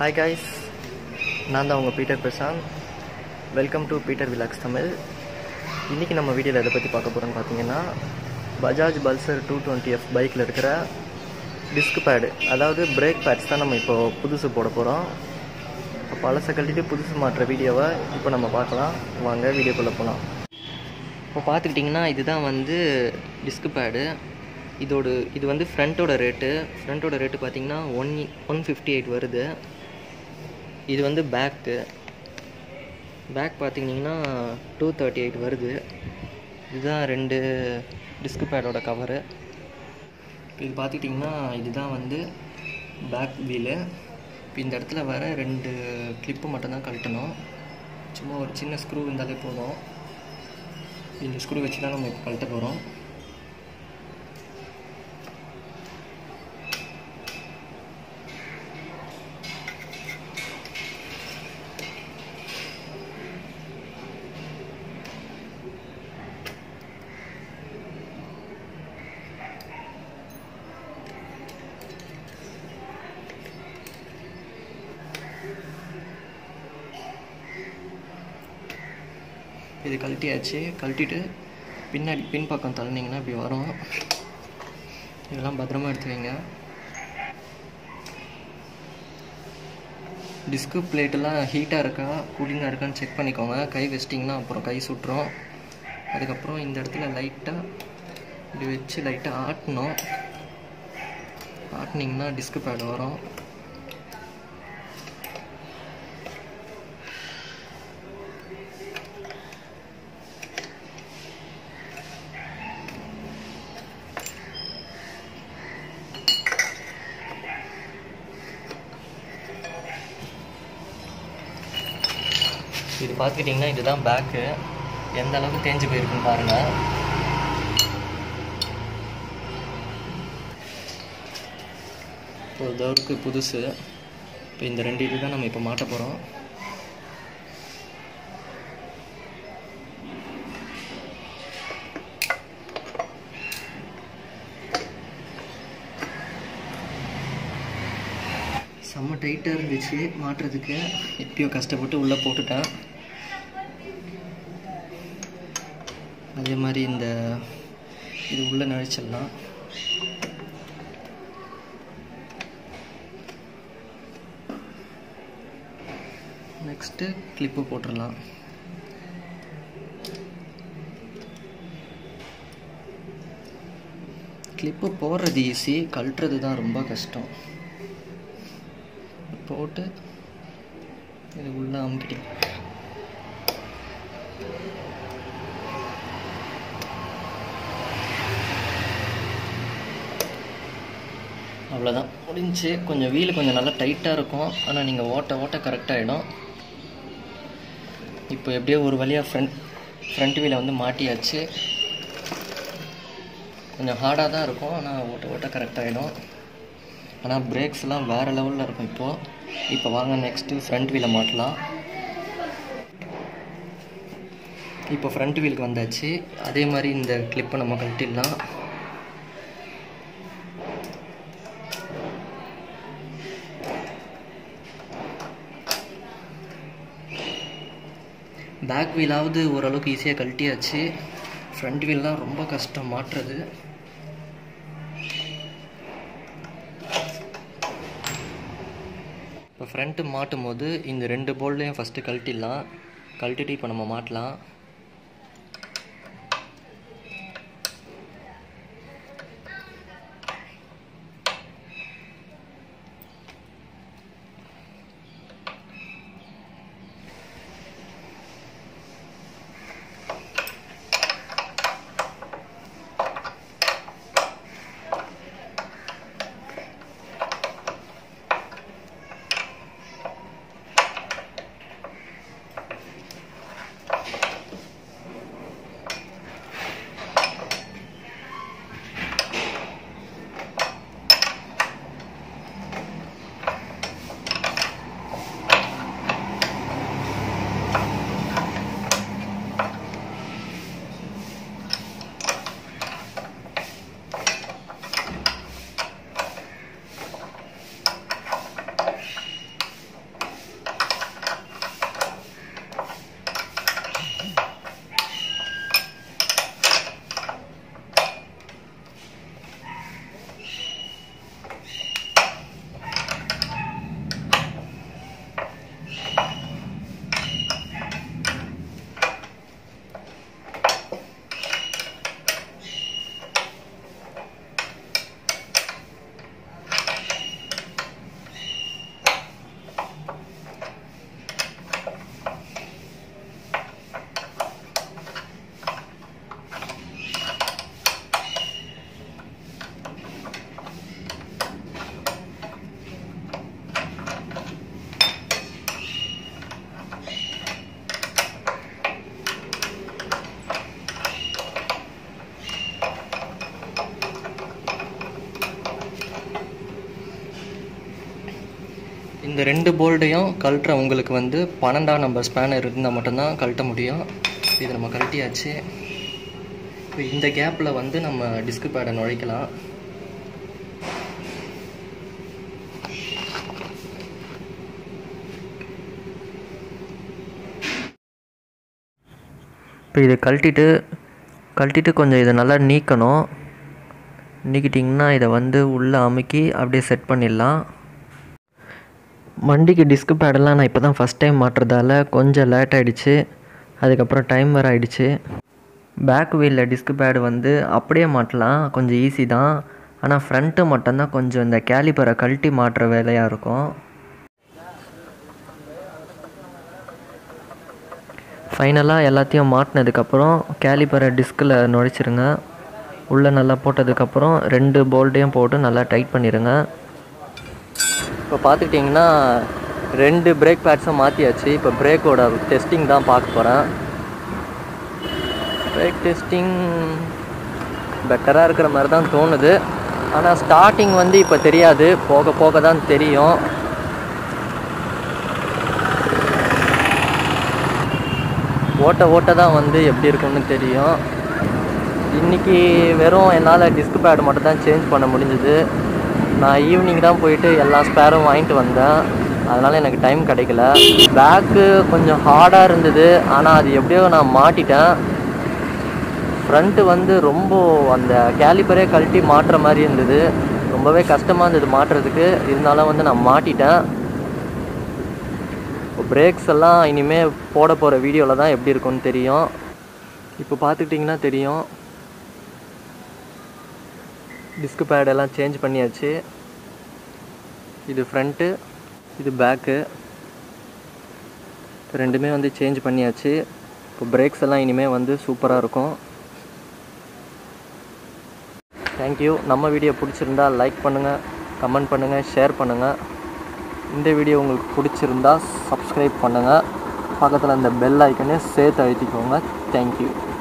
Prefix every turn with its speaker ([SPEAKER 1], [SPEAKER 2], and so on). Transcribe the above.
[SPEAKER 1] hi guys நான் தான் உங்கள் Peter Prashanth welcome to Peter vlogs Tamil இன்றைக்கி நம்ம வீடியோவில் எதை பற்றி பார்க்க போகிறோம்னு பார்த்தீங்கன்னா Bajaj Pulsar two twenty F பைக்கில் இருக்கிற டிஸ்க் பேடு அதாவது பிரேக் பேட்ஸ் தான் நம்ம இப்போ புதுசு போட போகிறோம் பழசை கழட்டிட்டு புதுசு மாட்டுற வீடியோவை இப்போ நம்ம பார்க்கலாம் வாங்க வீடியோக்குள்ளே போகலாம் இப்போ பார்த்துக்கிட்டிங்கன்னா இதுதான் வந்து டிஸ்க் பேடு இதோட இது வந்து ஃப்ரண்ட்டோட ரேட்டு ஃப்ரண்ட்டோட ரேட்டு பார்த்தீங்கன்னா ஒன் ஒன் ஃபிஃப்டி எயிட் வருது இது வந்து பேக்கு பேக் பார்த்தீங்கன்னா டூ தேர்ட்டி எயிட் வருது இதுதான் ரெண்டு டிஸ்க் பேடோட கவரு இப்போ இது பார்த்துக்கிட்டிங்கன்னா இதுதான் வந்து பேக் வீலு இப்போ இந்த இடத்துல வர ரெண்டு கிளிப்பு மட்டும்தான் கழட்டணும் சும்மா ஒரு சின்ன ஸ்க்ரூ இருந்தாலே போதும் இந்த ஸ்க்ரூ வச்சு தான் நம்ம இப்போ கழட்ட போகிறோம் இது கழட்டியாச்சு கழட்டிட்டு பின்னாடி பின் பக்கம் தள்ளினீங்கன்னா இப்படி வரும் இதெல்லாம் பத்திரமா எடுத்து வைங்க டிஸ்கு பிளேட்டெல்லாம் ஹீட்டாக இருக்கா கூலிங்காக இருக்கான்னு செக் பண்ணிக்கோங்க கை வச்சிட்டிங்கன்னா அப்புறம் கை சுட்டுரும் அதுக்கப்புறம் இந்த இடத்துல லைட்டாக இப்படி வச்சு லைட்டாக ஆட்டணும் ஆட்டினீங்கன்னா டிஸ்கு பேட் வரும் இது பார்த்துக்கிட்டிங்கன்னா இதுதான் பேக்கு எந்த அளவுக்கு தேஞ்சு போயிருக்குன்னு பாருங்கள் ஒரு தோருக்கு புதுசு இப்போ இந்த ரெண்டு இது தான் நம்ம இப்போ மாட்ட போகிறோம் செம்ம டைட்டாக இருந்துச்சு மாட்டுறதுக்கு எப்படியோ கஷ்டப்பட்டு உள்ளே போட்டுட்டேன் அதே மாதிரி இந்த இது உள்ளே நுழைச்சிடலாம் நெக்ஸ்ட்டு கிளிப்பு போட்டுடலாம் கிளிப்பு போடுறது ஈஸி கழட்டுறது தான் ரொம்ப கஷ்டம் போட்டு இது உள்ளே அமுக்கிட்டு அவ்வளோதான் முடிஞ்சு கொஞ்சம் வீல் கொஞ்சம் நல்லா டைட்டாக இருக்கும் ஆனால் நீங்கள் ஓட்ட ஓட்ட கரெக்டாகிடும் இப்போ எப்படியோ ஒரு வழியாக ஃப்ரண்ட் ஃப்ரண்ட் வீலை வந்து மாட்டியாச்சு கொஞ்சம் ஹார்டாக தான் இருக்கும் ஆனால் ஓட்ட ஓட்ட கரெக்டாகிடும் ஆனால் பிரேக்ஸ்லாம் வேறு லெவலில் இருக்கும் இப்போது இப்போ வாங்க நெக்ஸ்ட்டு ஃப்ரண்ட் வீலை மாட்டலாம் இப்போ ஃப்ரண்ட் வீலுக்கு வந்தாச்சு அதே மாதிரி இந்த கிளிப்பை நம்ம கழட்டிடலாம் பேக் வீலாவது ஓரளவுக்கு ஈஸியாக கழட்டியாச்சு ஃப்ரண்ட் வீல்லாம் ரொம்ப கஷ்டம் மாட்டுறது இப்போ ஃப்ரண்ட்டு மாட்டும் போது இந்த ரெண்டு போல்டையும் ஃபஸ்ட்டு கழட்டிடலாம் கழட்டிட்டு இப்போ நம்ம மாட்டலாம் இந்த ரெண்டு போல்டையும் கழட்டுற உங்களுக்கு வந்து பன்னெண்டாம் நம்பர் ஸ்பேனர் இருந்தால் மட்டும்தான் கழட்ட முடியும் இது நம்ம கழட்டியாச்சு இப்போ இந்த கேப்பில் வந்து நம்ம டிஸ்க் பேடை நுழைக்கலாம் இப்போ இதை கழட்டிட்டு கழட்டிட்டு கொஞ்சம் இதை நல்லா நீக்கணும் நீக்கிட்டிங்கன்னா இதை வந்து உள்ளே அமுக்கி அப்படியே செட் பண்ணிடலாம் வண்டிக்கு டிஸ்க் பேடெல்லாம் நான் இப்போ தான் ஃபஸ்ட் டைம் மாட்டுறதால கொஞ்சம் லேட் ஆகிடுச்சு அதுக்கப்புறம் டைம் வேறு ஆகிடுச்சு பேக் வீலில் டிஸ்க் பேடு வந்து அப்படியே மாட்டலாம் கொஞ்சம் ஈஸி தான் ஆனால் ஃப்ரண்ட்டு மட்டும்தான் கொஞ்சம் இந்த கேலிப்பரை கழட்டி மாட்டுற வேலையாக இருக்கும் ஃபைனலாக எல்லாத்தையும் மாட்டினதுக்கப்புறம் கேலிப்பரை டிஸ்கில் நுழைச்சிருங்க உள்ளே நல்லா போட்டதுக்கப்புறம் ரெண்டு போல்ட்டையும் போட்டு நல்லா டைட் பண்ணிடுங்க இப்போ பார்த்துக்கிட்டிங்கன்னா ரெண்டு பிரேக் பேட்ஸும் மாற்றியாச்சு இப்போ பிரேக்கோட டெஸ்டிங் தான் பார்க்க போகிறேன் பிரேக் டெஸ்டிங் பெட்டராக இருக்கிற மாதிரி தான் தோணுது ஆனால் ஸ்டார்டிங் வந்து இப்போ தெரியாது போக போக தான் தெரியும் ஓட்ட ஓட்ட தான் வந்து எப்படி இருக்கும்னு தெரியும் இன்றைக்கி வெறும் என்னால் டிஸ்க் பேட் மட்டும் தான் சேஞ்ச் பண்ண முடிஞ்சுது நான் ஈவினிங் தான் போயிட்டு எல்லா ஸ்பேரும் வாங்கிட்டு வந்தேன் அதனால் எனக்கு டைம் கிடைக்கல பேக்கு கொஞ்சம் ஹார்டாக இருந்தது ஆனால் அது எப்படியோ நான் மாட்டிட்டேன் ஃப்ரண்ட்டு வந்து ரொம்ப அந்த கேலிப்பரே கழட்டி மாட்டுற மாதிரி இருந்தது ரொம்பவே கஷ்டமாக இருந்தது மாட்டுறதுக்கு இருந்தாலும் வந்து நான் மாட்டிட்டேன் இப்போ பிரேக்ஸ் எல்லாம் இனிமேல் போட போகிற வீடியோவில் தான் எப்படி இருக்கும்னு தெரியும் இப்போ பார்த்துக்கிட்டிங்கன்னா தெரியும் டிஸ்க் பேடெல்லாம் சேஞ்ச் பண்ணியாச்சு இது ஃப்ரண்ட்டு இது பேக்கு ரெண்டுமே வந்து சேஞ்ச் பண்ணியாச்சு இப்போ பிரேக்ஸ் எல்லாம் இனிமேல் வந்து சூப்பராக இருக்கும் தேங்க்யூ நம்ம வீடியோ பிடிச்சிருந்தா லைக் பண்ணுங்கள் கமெண்ட் பண்ணுங்கள் ஷேர் பண்ணுங்கள் இந்த வீடியோ உங்களுக்கு பிடிச்சிருந்தா சப்ஸ்கிரைப் பண்ணுங்கள் பக்கத்தில் அந்த பெல் ஐக்கனே சேர்த்து அழுத்திக்கோங்க தேங்க்யூ